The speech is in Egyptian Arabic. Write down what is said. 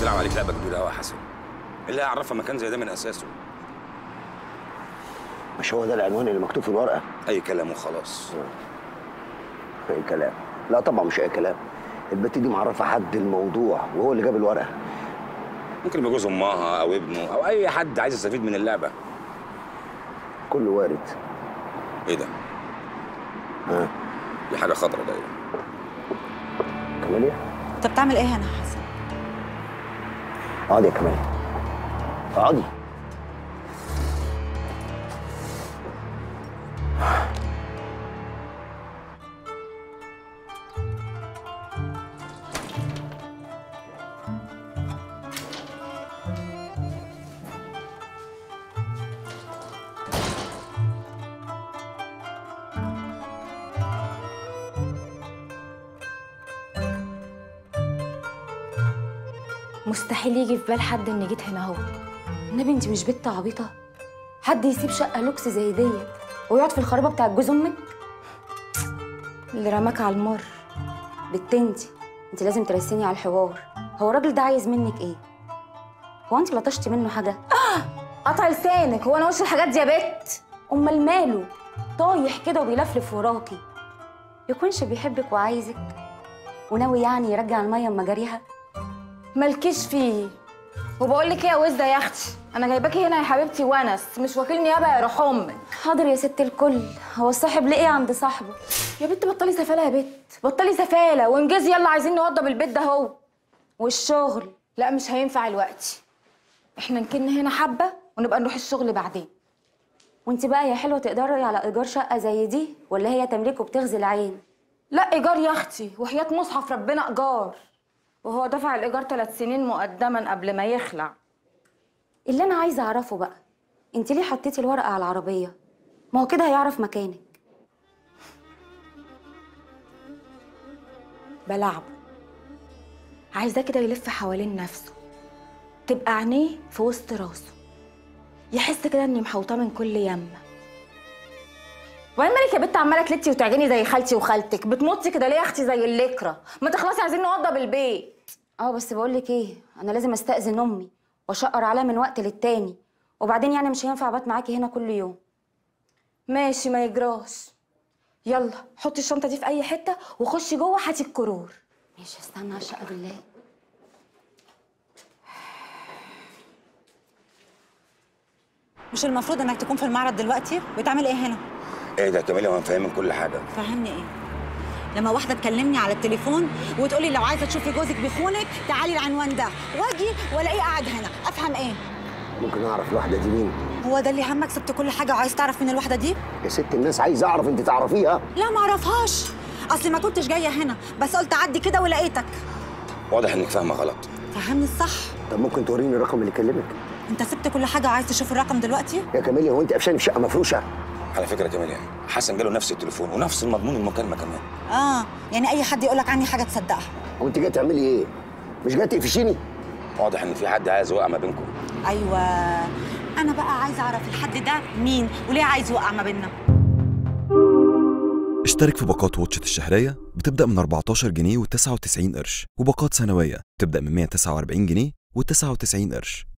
بتلعب عليك لعبه كبيره قوي يا حسن إيه اللي هيعرفها مكان زي ده من اساسه مش هو ده العنوان اللي مكتوب في الورقه اي كلام وخلاص اي كلام لا طبعا مش اي كلام البت دي معرفه حد الموضوع وهو اللي جاب الورقه ممكن يبقى جوز امها او ابنه او اي حد عايز يستفيد من اللعبه كله وارد ايه ده ها دي حاجه خضرا دايما كماليا انت بتعمل ايه هنا يا حسن اقعدي يا كماليا اقعدي مستحيل يجي في بال حد ان جيت هنا اهو النبي انت مش بنت عبيطه حد يسيب شقه لوكس زي ديت ويقعد في الخرابه بتاع جوز امك اللي رماك على المر بنت انت انت لازم ترسيني على الحوار هو الراجل ده عايز منك ايه هو انت لطشتي منه حاجه قطع لسانك هو انا وش الحاجات دي يا بت امال ماله طايح كده وبيلفلف وراكي يكونش بيحبك وعايزك وناوي يعني يرجع الميه لمجاريها مالكيش فيه وبقول لك ايه يا وزه يا اختي انا جايباكي هنا يا حبيبتي ونس مش وكيل نيابه يا روح امك حاضر يا ست الكل هو الصاحب ليه ايه عند صاحبه يا بنت بطلي سفاله يا بت بطلي سفاله وانجزي يلا عايزين نوضب البيت ده اهو والشغل لا مش هينفع الوقت احنا نكن هنا حبه ونبقى نروح الشغل بعدين وانت بقى يا حلوه تقدري على ايجار شقه زي دي ولا هي تمليك وبتغزي العين لا ايجار يا اختي وحياه مصحف ربنا ايجار وهو دفع الايجار ثلاث سنين مقدما قبل ما يخلع اللي انا عايزه اعرفه بقى انت ليه حطيتي الورقه على العربيه ما هو كده هيعرف مكانك بلعبه عايزاه كده يلف حوالين نفسه تبقى عينيه في وسط راسه يحس كده اني محوطاه من كل يمه وبعدين مالك يا بنت عماله تلتي وتعجني زي خالتي وخالتك بتمطي كده ليه يا اختي زي اللكره ما تخلصي عايزين نوضب البيت اه بس بقول لك ايه انا لازم استاذن امي واشقر عليها من وقت للتاني وبعدين يعني مش هينفع ابات معاكي هنا كل يوم ماشي ما يجراش يلا حطي الشنطه دي في اي حته وخشي جوه هاتي الكرور ماشي استنى على الشقه بالله مش المفروض انك تكون في المعرض دلوقتي بتعمل ايه هنا ايه ده كاميليا وانا فاهمك كل حاجه فهمني ايه لما واحده تكلمني على التليفون وتقولي لو عايزه تشوفي جوزك بيخونك تعالي العنوان ده واجي والاقيه قاعد هنا افهم ايه ممكن اعرف الواحده دي مين هو ده اللي همك سبت كل حاجه وعايز تعرف مين الواحده دي يا ست الناس عايز اعرف انت تعرفيها لا ما اعرفهاش اصلي ما كنتش جايه هنا بس قلت اعدي كده ولقيتك واضح انك فاهمه غلط فهمني الصح طب ممكن توريني الرقم اللي كلمك انت سبت كل حاجه وعايز تشوف الرقم دلوقتي يا كاميليا هو انت قفشاني في شقه مفروشه على فكره كاميليا حسن جاله نفس التليفون ونفس المضمون المكالمه كمان اه يعني اي حد يقول لك عني حاجه تصدقها هو انت جايه تعملي ايه مش جايه تقفشيني واضح ان في حد عايز يوقع ما بينكم ايوه انا بقى عايزه اعرف الحد ده مين وليه عايز يوقع ما بيننا اشترك في باقات واتشت الشهرية بتبدأ من 14 جنيه و99 قرش وباقات سنوية بتبدأ من 149 جنيه و99 قرش